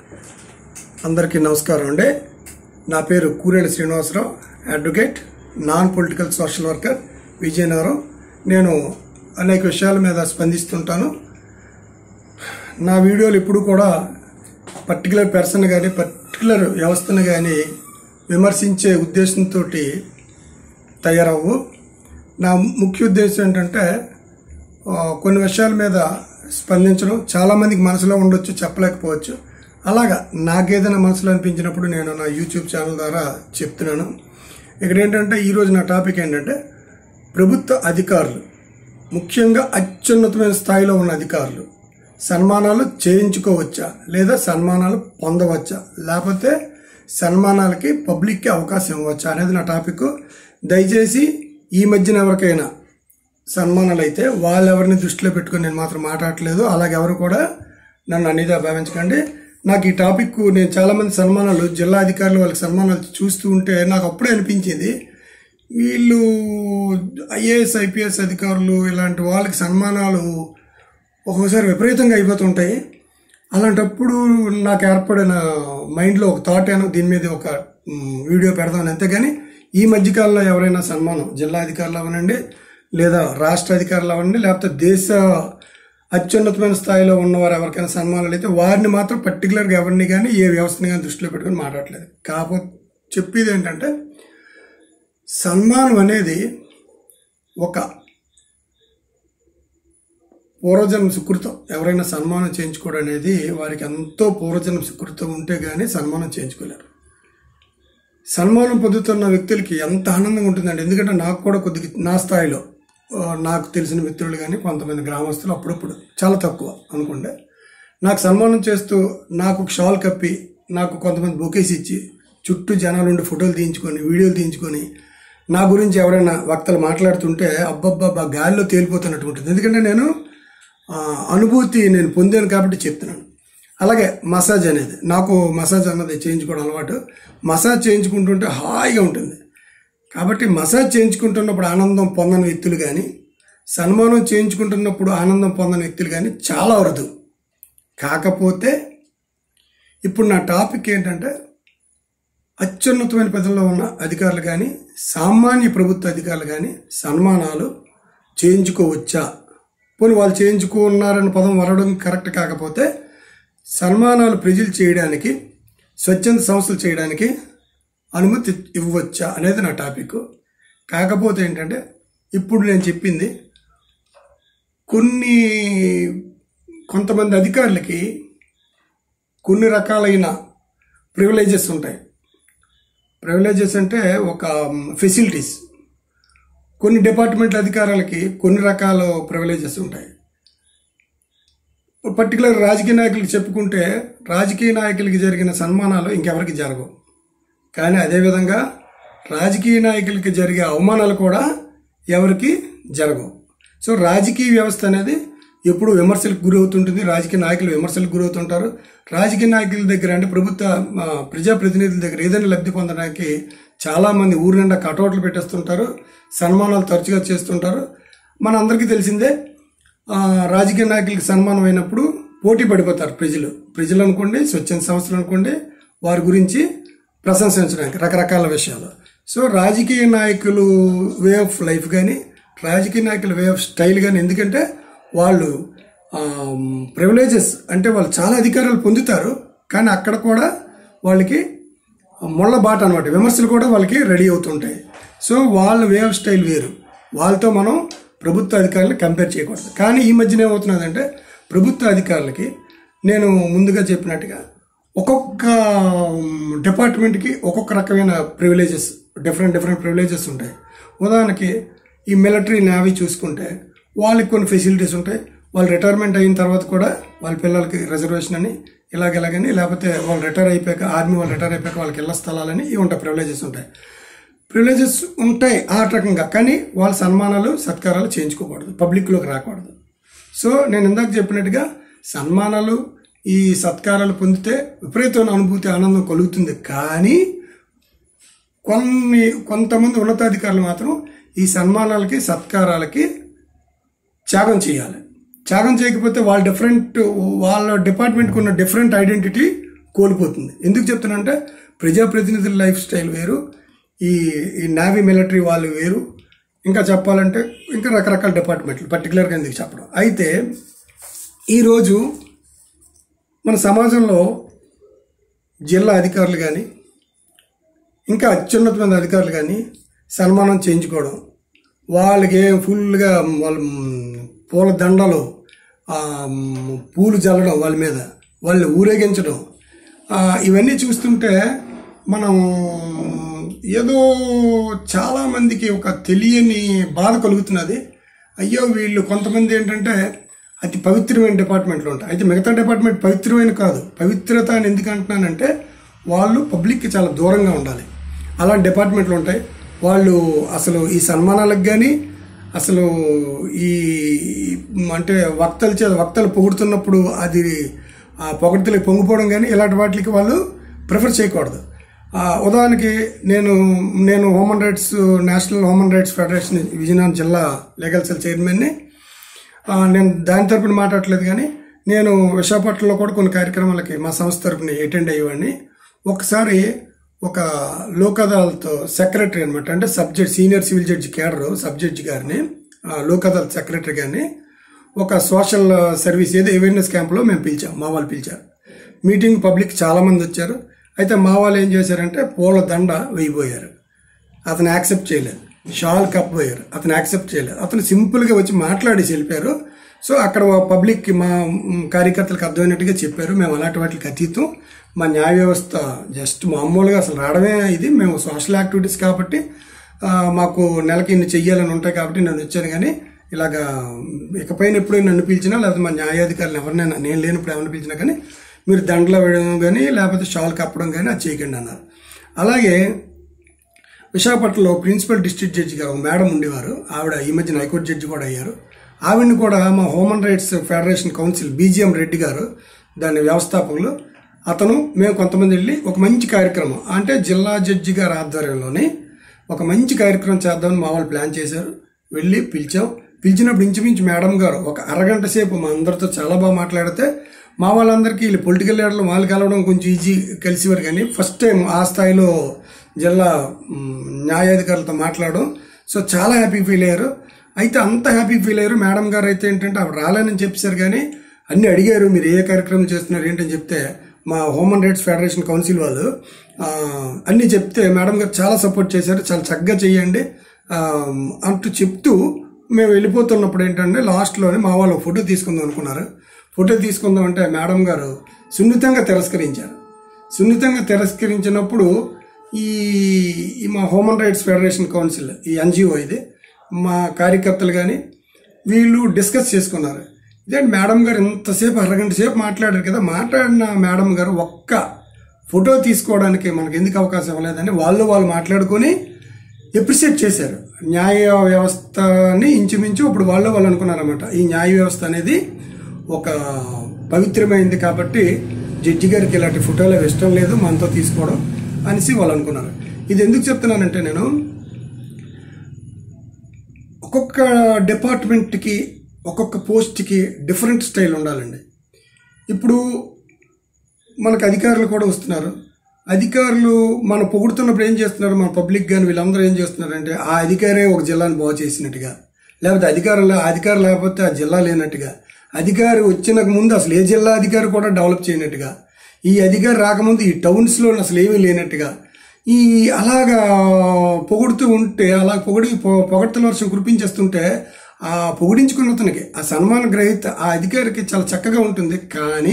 అందరికీ నమస్కారం అండి నా పేరు Kuredu Srinivasarao advocate non political social worker Vizianagaram నేను అనేక విషయాల మీద స్పందిస్తుంటాను నా వీడియోలు ఎప్పుడు కూడా పర్టికులర్ పర్సన్ కానీ పర్టికులర్ వ్యవస్థను కానీ విమర్శించే ఉద్దేశంతో తయారవ్వు నా ముఖ్య ఉద్దేశం ఏంటంటే ఆ, కొన్ని విషయాల మీద స్పందించడం చాలామందికి మనసులో ఉండొచ్చు చెప్పలేకపోవచ్చు అలాగా నాకేదైనా మనసులో అనిపించినప్పుడు నేను నా యూట్యూబ్ ఛానల్ ద్వారా చెప్తున్నాను ఇక్కడ ఏంటంటే ఈరోజు నా టాపిక్ ఏంటంటే ప్రభుత్వ అధికారులు ముఖ్యంగా అత్యున్నతమైన స్థాయిలో ఉన్న అధికారులు సన్మానాలు చేయించుకోవచ్చా లేదా సన్మానాలు పొందవచ్చా లేకపోతే సన్మానాలకి పబ్లిక్కి అవకాశం ఇవ్వచ్చా అనేది నా టాపిక్ దయచేసి ఈ మధ్యన ఎవరికైనా సన్మానాలు అయితే వాళ్ళెవరిని దృష్టిలో పెట్టుకొని నేను మాత్రం మాట్లాడట్లేదు అలాగే ఎవరు కూడా నన్ను అనేది భావించకండి నాకు ఈ టాపిక్ నేను చాలామంది సన్మానాలు జిల్లా అధికారులు వాళ్ళకి సన్మానాలు చూస్తూ ఉంటే నాకు అప్పుడే అనిపించింది వీళ్ళు ఐఏఎస్ ఐపీఎస్ అధికారులు ఇలాంటి వాళ్ళకి సన్మానాలు ఒక్కోసారి విపరీతంగా అయిపోతుంటాయి అలాంటప్పుడు నాకు ఏర్పడిన మైండ్లో ఒక థాట్ అయినా దీని మీద ఒక మ్, వీడియో పెడదాను అంతేగాని ఈ మధ్యకాలంలో ఎవరైనా సన్మానం జిల్లా అధికారులు అవనండి లేదా రాష్ట్ర అధికారులు అవ్వండి లేకపోతే దేశ అత్యున్నతమైన స్థాయిలో ఉన్నవారు ఎవరికైనా సన్మానాలు అయితే వారిని మాత్రం పర్టికులర్గా ఎవరిని కానీ ఏ వ్యవస్థని కానీ దృష్టిలో పెట్టుకొని మాట్లాడలేదు కాకపోతే చెప్పేది ఏంటంటే సన్మానం అనేది ఒక పూర్వజన్మ సుకృతం ఎవరైనా సన్మానం చేయించుకోవడం అనేది వారికి ఎంతో పూర్వజన్మ సుకృతం ఉంటే కానీ సన్మానం చేయించుకోలేరు సన్మానం పొందుతున్న వ్యక్తులకి ఎంత ఆనందంగా ఉంటుందండి ఎందుకంటే నాకు కూడా కొద్దిగా నా స్థాయిలో ఆ, నాకు తెలిసిన మిత్రులు కానీ కొంతమంది గ్రామస్తులు అప్పుడప్పుడు చాలా తక్కువ అనుకుంటే నాకు సన్మానం చేస్తూ నాకు ఒక షాల్ కప్పి నాకు కొంతమంది బొకేస్ ఇచ్చి చుట్టూ జనాలు ఉండి ఫోటోలు తీయించుకొని వీడియోలు తీయించుకొని నా గురించి ఎవరైనా వక్తలు మాట్లాడుతుంటే అబ్బబ్బబ్బా గాలిలో తేలిపోతున్నట్టు ఉంటుంది ఎందుకంటే నేను ఆ, అనుభూతి నేను పొందాను కాబట్టి చెప్తున్నాను అలాగే మసాజ్ అనేది నాకు మసాజ్ అన్నది చేయించుకోవడం అలవాటు మసాజ్ చేయించుకుంటుంటే హాయిగా ఉంటుంది కాబట్టి మసాజ్ చేయించుకుంటున్నప్పుడు ఆనందం పొందని వ్యక్తులు కానీ సన్మానం చేయించుకుంటున్నప్పుడు ఆనందం పొందని వ్యక్తులు కానీ చాలా అరుదు కాకపోతే ఇప్పుడు నా టాపిక్ ఏంటంటే అత్యున్నతమైన పదవిలో ఉన్న అధికారులు కానీ సామాన్య ప్రభుత్వ అధికారులు కానీ సన్మానాలు చేయించుకోవచ్చా పోనీ వాళ్ళు చేయించుకున్నారని పదం వరడం కరెక్ట్ కాకపోతే సన్మానాలు ప్రజలు చేయడానికి స్వచ్ఛంద సంస్థలు చేయడానికి అనుమతి ఇవ్వచ్చా అనేది నా టాపిక్ కాకపోతే ఏంటంటే ఇప్పుడు నేను చెప్పింది కొన్ని కొంతమంది అధికారులకి కొన్ని రకాలైన ప్రివిలేజెస్ ఉంటాయి ప్రివిలేజెస్ అంటే ఒక ఫెసిలిటీస్ కొన్ని డిపార్ట్మెంట్ల అధికారులకి కొన్ని రకాల ప్రివిలేజెస్ ఉంటాయి పర్టికులర్ రాజకీయ నాయకులకు చెప్పుకుంటే రాజకీయ నాయకులకి జరిగిన సన్మానాలు ఇంకెవరికి జరగవు కానీ అదేవిధంగా రాజకీయ నాయకులకి జరిగే అవమానాలు కూడా ఎవరికి జరగవు సో రాజకీయ వ్యవస్థ అనేది ఎప్పుడు విమర్శలకు గురవుతుంటుంది రాజకీయ నాయకులు విమర్శలకు గురవుతుంటారు రాజకీయ నాయకుల దగ్గర అంటే ప్రభుత్వ ఆ, ప్రజాప్రతినిధుల దగ్గర ఏదైనా లబ్ధి పొందడానికి చాలామంది ఊరి నిండా కటౌట్లు పెట్టేస్తుంటారు సన్మానాలు తరచుగా చేస్తుంటారు మన అందరికీ తెలిసిందే ఆ, రాజకీయ నాయకులకి సన్మానం అయినప్పుడు పోటీ పడిపోతారు ప్రజలు ప్రజలు అనుకోండి స్వచ్ఛంద సంస్థలు అనుకోండి వారి గురించి ప్రశంసించడానికి రకరకాల విషయాలు సో రాజకీయ నాయకులు వే ఆఫ్ లైఫ్ కానీ రాజకీయ నాయకుల వే ఆఫ్ స్టైల్ కానీ ఎందుకంటే వాళ్ళు ప్రివిలేజెస్ అంటే వాళ్ళు చాలా అధికారాలు పొందుతారు కానీ అక్కడ కూడా వాళ్ళకి ముళ్ళ బాట అనమాట విమర్శలు కూడా వాళ్ళకి రెడీ అవుతుంటాయి సో వాళ్ళ వే ఆఫ్ స్టైల్ వేరు వాళ్ళతో మనం ప్రభుత్వ అధికారులను కంపేర్ చేయకూడదు కానీ ఈ మధ్యన ఏమవుతున్నదంటే ప్రభుత్వ అధికారులకి నేను ముందుగా చెప్పినట్టుగా ఒక్కొక్క డిపార్ట్మెంట్కి ఒక్కొక్క రకమైన ప్రివిలేజెస్ డిఫరెంట్ డిఫరెంట్ ప్రివిలేజెస్ ఉంటాయి ఉదాహరణకి ఈ మిలిటరీ నేవీ చూసుకుంటే వాళ్ళకి కొన్ని ఫెసిలిటీస్ ఉంటాయి వాళ్ళు రిటైర్మెంట్ అయిన తర్వాత కూడా వాళ్ళ పిల్లలకి రిజర్వేషన్ అని ఇలాగ ఇలాగని లేకపోతే వాళ్ళు రిటైర్ అయిపోయాక ఆర్మీ వాళ్ళు రిటైర్ అయిపోయాక వాళ్ళకి ఇళ్ల స్థలాలని ఇవి ఉంటాయి ప్రివిలేజెస్ ఉంటాయి ప్రివిలేజెస్ ఉంటాయి ఆ రకంగా కానీ వాళ్ళ సన్మానాలు సత్కారాలు చేయించుకోకూడదు పబ్లిక్లోకి రాకూడదు సో నేను ఇందాక చెప్పినట్టుగా సన్మానాలు ఈ సత్కారాలు పొందితే విపరీతమైన అనుభూతి ఆనందం కలుగుతుంది కానీ కొన్ని కొంతమంది ఉన్నతాధికారులు మాత్రం ఈ సన్మానాలకి సత్కారాలకి త్యాగం చేయాలి త్యాగం చేయకపోతే వాళ్ళ డిఫరెంట్ వాళ్ళ డిపార్ట్మెంట్కి ఉన్న డిఫరెంట్ ఐడెంటిటీ కోల్పోతుంది ఎందుకు చెప్తున్నానంటే ప్రజాప్రతినిధుల లైఫ్ స్టైల్ వేరు ఈ ఈ నావీ మిలిటరీ వాళ్ళు వేరు ఇంకా చెప్పాలంటే ఇంకా రకరకాల డిపార్ట్మెంట్లు పర్టికులర్గా ఎందుకు చెప్పడం అయితే ఈరోజు మన సమాజంలో జిల్లా అధికారులు కానీ ఇంకా అత్యున్నతమైన అధికారులు కానీ సన్మానం చేయించుకోవడం వాళ్ళకి ఫుల్గా వాళ్ళ మ్, పూల దండలు ఆ, మ్, పూలు చల్లడం వాళ్ళ మీద వాళ్ళు ఊరేగించడం ఆ, ఇవన్నీ చూస్తుంటే మనం ఏదో చాలామందికి ఒక తెలియని బాధ కలుగుతున్నది అయ్యో వీళ్ళు కొంతమంది ఏంటంటే అతి పవిత్రమైన డిపార్ట్మెంట్లు ఉంటాయి అయితే మిగతా డిపార్ట్మెంట్ పవిత్రమైన కాదు పవిత్రత అని ఎందుకు అంటున్నానంటే వాళ్ళు పబ్లిక్కి చాలా దూరంగా ఉండాలి అలాంటి డిపార్ట్మెంట్లు ఉంటాయి వాళ్ళు అసలు ఈ సన్మానాలకు కానీ అసలు ఈ అంటే వక్తలు చే వక్తలు పొగుడుతున్నప్పుడు అది ఆ పొగడ్తలకి పొంగిపోవడం కానీ ఇలాంటి వాటికి వాళ్ళు ప్రిఫర్ చేయకూడదు ఆ, ఉదాహరణకి నేను నేను human rights national human rights federation Vizianagaram జిల్లా లీగల్ సెల్ చైర్మన్ని ఆ, నేను దాని తరపున మాట్లాడట్లేదు కానీ నేను విశాఖపట్నంలో కూడా కొన్ని కార్యక్రమాలకి మా సంస్థ తరపున అటెండ్ అయ్యేవాడిని ఒకసారి ఒక లోక్ అదాలత్ సెక్రటరీ అనమాట అంటే subject senior civil judge cadre sub judge గారిని ఆ, లోక్ అదాలత్ సెక్రటరీ గారిని ఒక సోషల్ సర్వీస్ ఏదో అవేర్నెస్ క్యాంప్లో మేము పిలిచాం మా వాళ్ళు పిలిచారు మీటింగ్ పబ్లిక్ చాలా మంది వచ్చారు అయితే మా వాళ్ళు ఏం చేశారంటే పూల దండ వేయిపోయారు అతను యాక్సెప్ట్ చేయలేదు షాల్ కప్ పోయారు అతను యాక్సెప్ట్ చేయలేదు అతను సింపుల్గా వచ్చి మాట్లాడేసి వెళ్ళిపోయారు సో అక్కడ పబ్లిక్కి మా మ్, కార్యకర్తలకు అర్థమైనట్టుగా చెప్పారు మేము అలాంటి వాటికి అతీతం మా న్యాయ వ్యవస్థ జస్ట్ మామూలుగా అసలు రావడమే ఇది మేము సోషల్ యాక్టివిటీస్ కాబట్టి ఆ, మాకు నెలకి ఇన్ని చెయ్యాలని ఉంటాయి కాబట్టి నేను వచ్చాను కానీ ఇలాగా ఇకపైన ఎప్పుడు నన్ను పిలిచినా లేకపోతే మా న్యాయాధికారులు ఎవరినైనా నేను లేనప్పుడు ఎవరిని పిలిచినా కానీ మీరు దండలో వేయడం కానీ లేకపోతే షాల్ కప్పడం కానీ అది చేయకండి అన్నారు అలాగే విశాఖపట్నంలో ప్రిన్సిపల్ డిస్ట్రిక్ట్ జడ్జిగా ఒక మేడం ఉండేవారు ఆవిడ ఈ మధ్యన హైకోర్టు జడ్జి కూడా అయ్యారు ఆవిడని కూడా మా human rights federation council BGM Reddy గారు దాని వ్యవస్థాపకులు అతను మేము కొంతమంది వెళ్ళి ఒక మంచి కార్యక్రమం అంటే జిల్లా జడ్జి గారి ఆధ్వర్యంలోనే ఒక మంచి కార్యక్రమం చేద్దామని మా వాళ్ళు ప్లాన్ చేశారు వెళ్ళి పిలిచాం పిలిచినప్పుడు ఇంచుమించు మేడం గారు ఒక అరగంట సేపు మా అందరితో చాలా బాగా మాట్లాడితే మా వాళ్ళందరికీ వీళ్ళు పొలిటికల్ లీడర్లు వాళ్ళు కలవడం కొంచెం ఈజీ కలిసేవారు కానీ ఫస్ట్ టైం ఆ స్థాయిలో జిల్లా మ్, న్యాయాధికారులతో మాట్లాడడం సో చాలా హ్యాపీ ఫీల్ అయ్యారు అయితే అంత హ్యాపీ ఫీల్ అయ్యారు మేడం గారు అయితే ఏంటంటే ఆవిడ రాలేనని చెప్పేశారు కానీ అన్ని అడిగారు మీరు ఏ కార్యక్రమం చేస్తున్నారు ఏంటని చెప్తే మా హ్యూమన్ రైట్స్ ఫెడరేషన్ కౌన్సిల్ వాళ్ళు ఆ, అన్ని చెప్తే మేడం గారు చాలా సపోర్ట్ చేశారు చాలా చక్కగా చేయండి ఆ, అంటూ చెప్తూ మేము వెళ్ళిపోతున్నప్పుడు ఏంటంటే లాస్ట్లోనే మా వాళ్ళు ఫోటో తీసుకుందాం అనుకున్నారు ఫోటో తీసుకుందాం అంటే మేడం గారు సున్నితంగా తిరస్కరించారు సున్నితంగా తిరస్కరించినప్పుడు ఈ ఈ మా హ్యూమన్ రైట్స్ ఫెడరేషన్ కౌన్సిల్ ఈ ఎన్జిఓ ఇది మా కార్యకర్తలు కానీ వీళ్ళు డిస్కస్ చేసుకున్నారు ఇదేంటి మేడం గారు ఇంతసేపు అరగంట సేపు మాట్లాడారు కదా మాట్లాడిన మేడం గారు ఒక్క ఫోటో తీసుకోవడానికి మనకి ఎందుకు అవకాశం ఇవ్వలేదని వాళ్ళు వాళ్ళు మాట్లాడుకొని ఎప్రిషియేట్ చేశారు న్యాయ వ్యవస్థని ఇంచుమించు ఇప్పుడు వాళ్ళు వాళ్ళు అనుకున్నారన్నమాట ఈ న్యాయ వ్యవస్థ అనేది ఒక పవిత్రమైంది కాబట్టి జడ్జి గారికి ఇలాంటి ఫోటోలు అవి ఇష్టం లేదు మనతో తీసుకోవడం అనేసి వాళ్ళు అనుకున్నారు ఇది ఎందుకు చెప్తున్నానంటే నేను ఒక్కొక్క డిపార్ట్మెంట్కి ఒక్కొక్క పోస్ట్కి డిఫరెంట్ స్టైల్ ఉండాలండి ఇప్పుడు మనకు అధికారులు కూడా వస్తున్నారు అధికారులు మనం పొగుడుతున్నప్పుడు ఏం చేస్తున్నారు మన పబ్లిక్ కానీ వీళ్ళందరూ ఏం చేస్తున్నారంటే ఆ అధికారే ఒక జిల్లాను బాగు చేసినట్టుగా లేకపోతే అధికారులు అధికారం లేకపోతే ఆ జిల్లా లేనట్టుగా అధికారి వచ్చిన ముందు అసలు ఏ జిల్లా అధికారి కూడా డెవలప్ చేయనట్టుగా ఈ అధికారి రాకముందు ఈ టౌన్స్లో అసలు ఏమీ లేనట్టుగా ఈ అలాగా పొగుడుతూ ఉంటే అలా పొగిడి పొ- పొగడ్తల వర్షం కురిపించేస్తుంటే ఆ పొగిడించుకున్న అతనికి ఆ సన్మాన గ్రహీత ఆ అధికారికి చాలా చక్కగా ఉంటుంది కానీ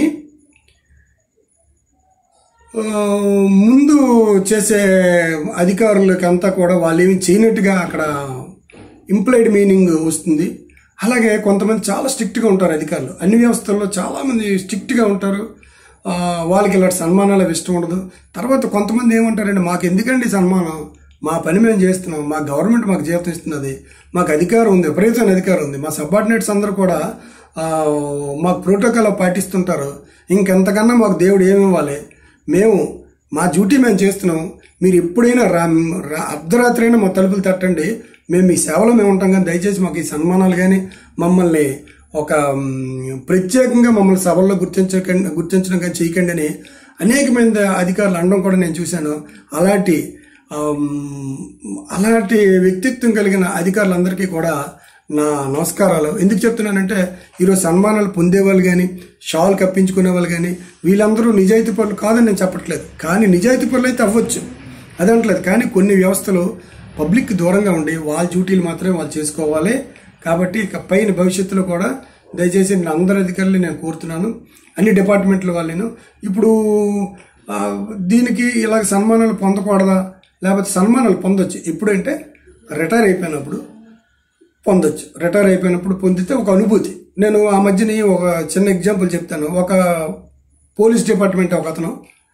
ఆ, ముందు చేసే అధికారులకి అంతా కూడా వాళ్ళు ఏమి చేయనట్టుగా అక్కడ ఇంప్లైడ్ మీనింగ్ వస్తుంది అలాగే కొంతమంది చాలా స్ట్రిక్ట్గా ఉంటారు అధికారులు అన్ని వ్యవస్థల్లో చాలామంది స్ట్రిక్ట్గా ఉంటారు ఆ, వాళ్ళకి ఇలాంటి సన్మానాలు అవి ఇష్టం ఉండదు తర్వాత కొంతమంది ఏమంటారంటే మాకు ఎందుకండి సన్మానం మా పని మేము చేస్తున్నాం మా గవర్నమెంట్ మాకు జీతం ఇస్తున్నది మాకు అధికారం ఉంది విపరీతమైన అధికారం ఉంది మా సబార్డినేట్స్ అందరూ కూడా ఆ, మాకు ప్రోటోకాల్ పాటిస్తుంటారు ఇంకెంతకన్నా మాకు దేవుడు ఏమి ఇవ్వాలి మేము మా డ్యూటీ మేము చేస్తున్నాం మీరు ఎప్పుడైనా రా రా- అర్ధరాత్రి అయినా మా తలుపులు తట్టండి మేము మీ సేవలో మేము ఉంటాం కానీ దయచేసి మాకు ఈ సన్మానాలు కానీ మమ్మల్ని ఒక మ్, ప్రత్యేకంగా మమ్మల్ని సభల్లో గుర్తించకండి గుర్తించడం కానీ చేయకండి అని అనేకమైన అధికారులు అనడం కూడా నేను చూశాను అలాంటి ఆమ్, అలాంటి వ్యక్తిత్వం కలిగిన అధికారులందరికీ కూడా నా నమస్కారాలు ఎందుకు చెప్తున్నానంటే ఈరోజు సన్మానాలు పొందేవాళ్ళు కానీ షాల్ కప్పించుకునే వాళ్ళు కానీ వీళ్ళందరూ నిజాయితీ పనులు కాదని నేను చెప్పట్లేదు కానీ నిజాయితీ పనులు అయితే అవ్వచ్చు అదంటలేదు కానీ కొన్ని వ్యవస్థలు పబ్లిక్ దూరంగా ఉండి వాళ్ళ డ్యూటీలు మాత్రమే వాళ్ళు చేసుకోవాలి కాబట్టి ఇక పైన భవిష్యత్తులో కూడా దయచేసి నేను అందరి అధికారులు నేను కోరుతున్నాను అన్ని డిపార్ట్మెంట్ల వాళ్ళను ఇప్పుడు ఆ, దీనికి ఇలాగ సన్మానాలు పొందకూడదా లేకపోతే సన్మానాలు పొందొచ్చు ఎప్పుడంటే రిటైర్ అయిపోయినప్పుడు పొందొచ్చు రిటైర్ అయిపోయినప్పుడు పొందితే ఒక అనుభూతి నేను ఆ మధ్యని ఒక చిన్న ఎగ్జాంపుల్ చెప్తాను ఒక పోలీస్ డిపార్ట్మెంట్ ఒక అతను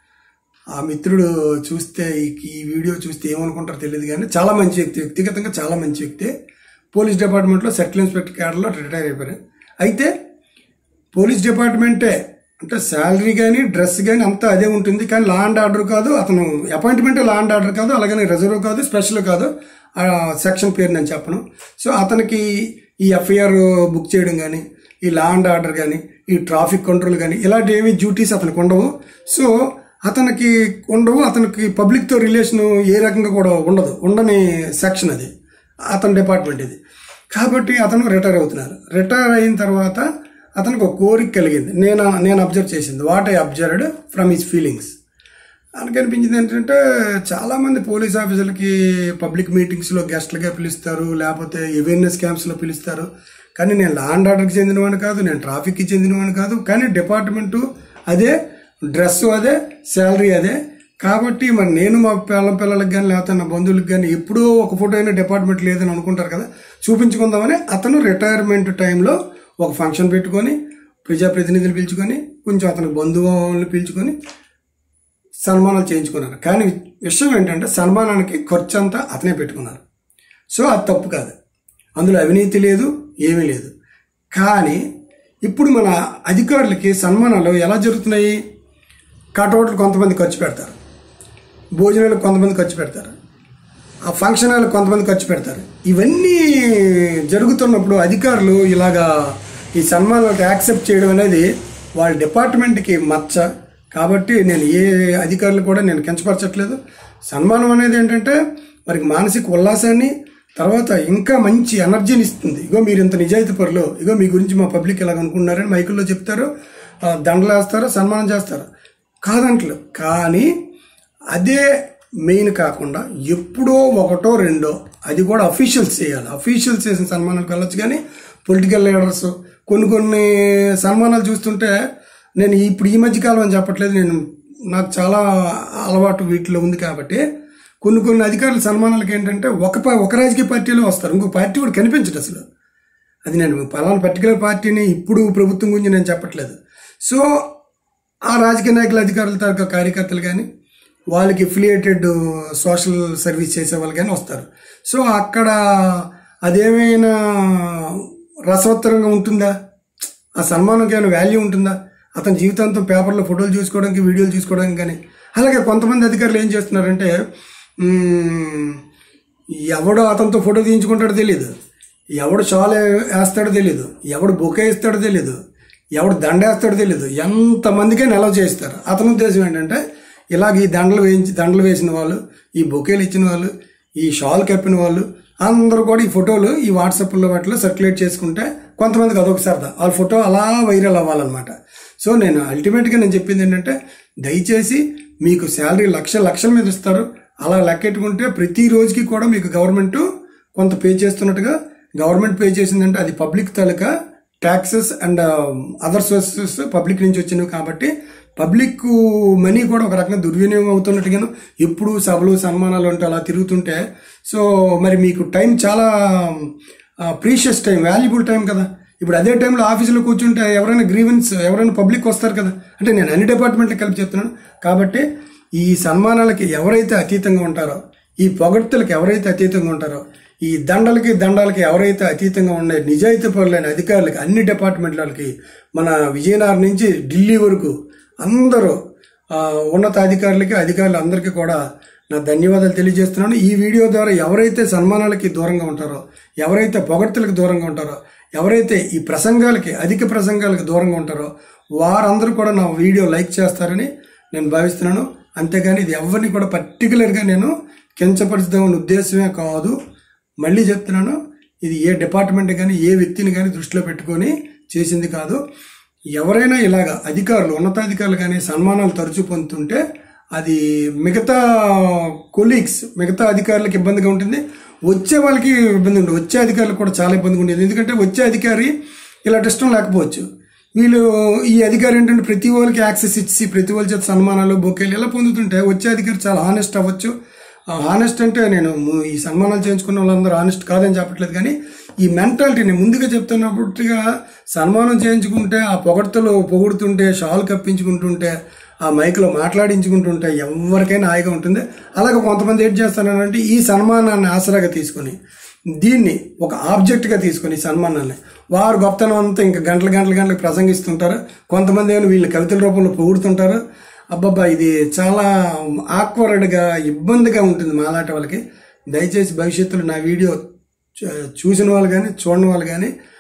ఆ మిత్రుడు చూస్తే ఈ- ఈ వీడియో చూస్తే ఏమనుకుంటారో తెలియదు కానీ చాలా మంచి వ్యక్తి వ్యక్తిగతంగా చాలా మంచి వ్యక్తి పోలీస్ డిపార్ట్మెంట్లో సర్కిల్ ఇన్స్పెక్టర్ క్యాడర్లో రిటైర్ అయిపోయారు అయితే పోలీస్ డిపార్ట్మెంటే అంటే శాలరీ కానీ డ్రెస్ కానీ అంతా అదే ఉంటుంది కానీ లా అండ్ ఆర్డర్ కాదు అతను అపాయింట్మెంట్ లా అండ్ ఆర్డర్ కాదు అలాగని రిజర్వ్ కాదు స్పెషల్ కాదు ఆ సెక్షన్ పేరు నేను చెప్పను సో అతనికి ఈ ఎఫ్ఐఆర్ బుక్ చేయడం కానీ ఈ లా అండ్ ఆర్డర్ కానీ ఈ ట్రాఫిక్ కంట్రోల్ కానీ ఇలాంటి ఏవి డ్యూటీస్ అతనికి ఉండవు సో అతనికి ఉండవు అతనికి పబ్లిక్తో రిలేషన్ ఏ రకంగా కూడా ఉండదు ఉండని సెక్షన్ అది అతని డిపార్ట్మెంట్ ఇది కాబట్టి అతను రిటైర్ అవుతున్నారు రిటైర్ అయిన తర్వాత అతనికి ఒక కోరిక కలిగింది నేను నేను అబ్జర్వ్ చేసింది what I observed from his feelings నాకు అనిపించింది ఏంటంటే చాలా మంది పోలీస్ ఆఫీసర్లకి పబ్లిక్ మీటింగ్స్లో గెస్ట్లుగా పిలుస్తారు లేకపోతే అవేర్నెస్ క్యాంప్స్లో పిలుస్తారు కానీ నేను లా అండ్ ఆర్డర్కి చెందినవాడిని కాదు నేను ట్రాఫిక్కి చెందినవాడిని కాదు కానీ డిపార్ట్మెంటు అదే డ్రెస్ అదే శాలరీ అదే కాబట్టి మరి నేను మా పిల్ల పిల్లలకి కానీ లేకపోతే నా బంధువులకు కానీ ఎప్పుడూ ఒక ఫోటో అయినా డిపార్ట్మెంట్ లేదని అనుకుంటారు కదా చూపించుకుందామని అతను రిటైర్మెంట్ టైంలో ఒక ఫంక్షన్ పెట్టుకొని ప్రజాప్రతినిధులు పిలుచుకొని కొంచెం అతని బంధువులను పిలుచుకొని సన్మానాలు చేయించుకున్నారు కానీ విషయం ఏంటంటే సన్మానానికి ఖర్చు అంతా అతనే పెట్టుకున్నారు సో అది తప్పు కాదు అందులో అవినీతి లేదు ఏమీ లేదు కానీ ఇప్పుడు మన అధికారులకి సన్మానాలు ఎలా జరుగుతున్నాయి కటౌట్లు కొంతమంది ఖర్చు పెడతారు భోజనాలకు కొంతమంది ఖర్చు పెడతారు ఆ ఫంక్షన్ హాల్ కొంతమంది ఖర్చు పెడతారు ఇవన్నీ జరుగుతున్నప్పుడు అధికారులు ఇలాగా ఈ సన్మానాలకు యాక్సెప్ట్ చేయడం అనేది వాళ్ళ డిపార్ట్మెంట్కి మచ్చ కాబట్టి నేను ఏ అధికారులు కూడా నేను కించపరచట్లేదు సన్మానం అనేది ఏంటంటే వారికి మానసిక ఉల్లాసాన్ని తర్వాత ఇంకా మంచి ఎనర్జీని ఇస్తుంది ఇగో మీరు ఇంత నిజాయితీ పరులు ఇగో మీ గురించి మా పబ్లిక్ ఇలాగ అనుకుంటున్నారని మైకుల్లో చెప్తారు ఆ, దండలు వేస్తారు సన్మానం చేస్తారు కాదంటలేదు కానీ అదే మెయిన్ కాకుండా ఎప్పుడో ఒకటో రెండో అది కూడా అఫీషియల్స్ చేయాలి అఫీషియల్స్ చేసిన సన్మానాలకు వెళ్ళొచ్చు కానీ పొలిటికల్ లీడర్స్ కొన్ని కొన్ని సన్మానాలు చూస్తుంటే నేను ఇప్పుడు ఈ మధ్య కాలం అని చెప్పట్లేదు నేను నాకు చాలా అలవాటు వీటిలో ఉంది కాబట్టి కొన్ని కొన్ని అధికారుల సన్మానాలకు ఏంటంటే ఒక ప- ఒక రాజకీయ పార్టీలో వస్తారు ఇంకో పార్టీ కూడా కనిపించదు అసలు అది నేను పలానా పర్టికులర్ పార్టీని ఇప్పుడు ప్రభుత్వం గురించి నేను చెప్పట్లేదు సో ఆ రాజకీయ నాయకుల అధికారుల తరగతి కార్యకర్తలు కానీ వాళ్ళకి ఎఫిలియేటెడ్ సోషల్ సర్వీస్ చేసే వాళ్ళు కానీ వస్తారు సో అక్కడ అదేమైనా రసవత్తరంగా ఉంటుందా ఆ సన్మానంకి ఏమైనా వాల్యూ ఉంటుందా అతని జీవితాంతం పేపర్లో ఫోటోలు చూసుకోవడానికి వీడియోలు చూసుకోవడానికి కానీ అలాగే కొంతమంది అధికారులు ఏం చేస్తున్నారంటే మ్మ్, ఎవడో అతనితో ఫోటో తీయించుకుంటాడో తెలియదు ఎవడు షాల్ వేస్తాడో తెలియదు ఎవడు బొకే ఇస్తాడో తెలియదు ఎవడు దండ వేస్తాడో తెలియదు ఎంతమందికైనా అలౌ చేస్తారు అతని ఉద్దేశం ఏంటంటే ఇలాగ ఈ దండలు వేయించి దండలు వేసిన వాళ్ళు ఈ బొకేలు ఇచ్చిన వాళ్ళు ఈ షాల్ కప్పిన వాళ్ళు అందరూ కూడా ఈ ఫోటోలు ఈ వాట్సాప్లో వాటిలో సర్క్యులేట్ చేసుకుంటే కొంతమందికి అదొక సరదా వాళ్ళ ఫోటో అలా వైరల్ అవ్వాలన్నమాట సో నేను అల్టిమేట్గా నేను చెప్పింది ఏంటంటే దయచేసి మీకు శాలరీ లక్ష లక్షల మీద ఇస్తారు అలా లెక్కెట్టుకుంటే ప్రతి రోజుకి కూడా మీకు గవర్నమెంట్ కొంత పే చేస్తున్నట్టుగా గవర్నమెంట్ పే చేసిందంటే అది పబ్లిక్ తాలూకా taxes and other sources public నుంచి వచ్చినవి కాబట్టి పబ్లిక్ మనీ కూడా ఒక రకంగా దుర్వినియోగం అవుతున్నట్టుగాను ఎప్పుడు సభలు సన్మానాలు అంటే అలా తిరుగుతుంటే సో మరి మీకు టైం చాలా ప్రీషియస్ టైం వాల్యుబుల్ టైం కదా ఇప్పుడు అదే టైంలో ఆఫీసులో కూర్చుంటే ఎవరైనా గ్రీవెన్స్ ఎవరైనా పబ్లిక్ వస్తారు కదా అంటే నేను అన్ని డిపార్ట్మెంట్లకు కలిపి చెప్తున్నాను కాబట్టి ఈ సన్మానాలకి ఎవరైతే అతీతంగా ఉంటారో ఈ పొగడ్తలకు ఎవరైతే అతీతంగా ఉంటారో ఈ దండలకి దండాలకి ఎవరైతే అతీతంగా ఉండే నిజాయితీ పరులైన అధికారులకి అన్ని డిపార్ట్మెంట్లకి మన విజయనగరం నుంచి ఢిల్లీ వరకు అందరూ ఆ, ఉన్నతాధికారులకి అధికారులు అందరికీ కూడా నా ధన్యవాదాలు తెలియజేస్తున్నాను ఈ వీడియో ద్వారా ఎవరైతే సన్మానాలకి దూరంగా ఉంటారో ఎవరైతే పొగడ్తలకు దూరంగా ఉంటారో ఎవరైతే ఈ ప్రసంగాలకి అధిక ప్రసంగాలకు దూరంగా ఉంటారో వారందరూ కూడా నా వీడియో లైక్ చేస్తారని నేను భావిస్తున్నాను అంతేగాని ఇది ఎవరిని కూడా పర్టికులర్గా నేను కించపరుచుదామని ఉద్దేశమే కాదు మళ్ళీ చెప్తున్నాను ఇది ఏ డిపార్ట్మెంట్ కానీ ఏ వ్యక్తిని కానీ దృష్టిలో పెట్టుకొని చేసింది కాదు ఎవరైనా ఇలాగ అధికారులు ఉన్నతాధికారులు కానీ సన్మానాలు తరచూ పొందుతుంటే అది మిగతా కొలీగ్స్ మిగతా అధికారులకు ఇబ్బందిగా ఉంటుంది వచ్చే వాళ్ళకి ఇబ్బంది ఉంటుంది వచ్చే అధికారులకు కూడా చాలా ఇబ్బందిగా ఉండేది ఎందుకంటే వచ్చే అధికారి ఇలాంటి ఇష్టం లేకపోవచ్చు వీళ్ళు ఈ అధికారి ఏంటంటే ప్రతి వాళ్ళకి యాక్సెస్ ఇచ్చి ప్రతి వాళ్ళ చేత సన్మానాలు బొకేలు ఇలా పొందుతుంటే వచ్చే అధికారి చాలా హానెస్ట్ అవ్వచ్చు హానెస్ట్ అంటే నేను ము- ఈ సన్మానాలు చేయించుకున్న వాళ్ళందరూ హానెస్ట్ కాదని చెప్పట్లేదు కానీ ఈ మెంటాలిటీని ముందుగా చెప్తున్నప్పుడుగా సన్మానం చేయించుకుంటే ఆ పొగడ్తలు పొగుడుతుంటే షాల్ కప్పించుకుంటుంటే ఆ మైక్లో మాట్లాడించుకుంటుంటే ఎవరికైనా హాయిగా ఉంటుంది అలాగే కొంతమంది ఏం చేస్తారంటే ఈ సన్మానాన్ని ఆసరాగా తీసుకొని దీన్ని ఒక ఆబ్జెక్ట్గా తీసుకొని ఈ సన్మానాన్ని వారు గొప్పతనం అంతా ఇంకా గంటల గంటల గంటలకు ప్రసంగిస్తుంటారు కొంతమంది ఏమో వీళ్ళు కవితల రూపంలో పొగుడుతుంటారు అబ్బబ్బా ఇది చాలా ఆక్వర్డ్గా ఇబ్బందిగా ఉంటుంది మాలాంటి వాళ్ళకి దయచేసి భవిష్యత్తులో నా వీడియో చూ- చూసిన వాళ్ళు కానీ చూడని వాళ్ళు కానీ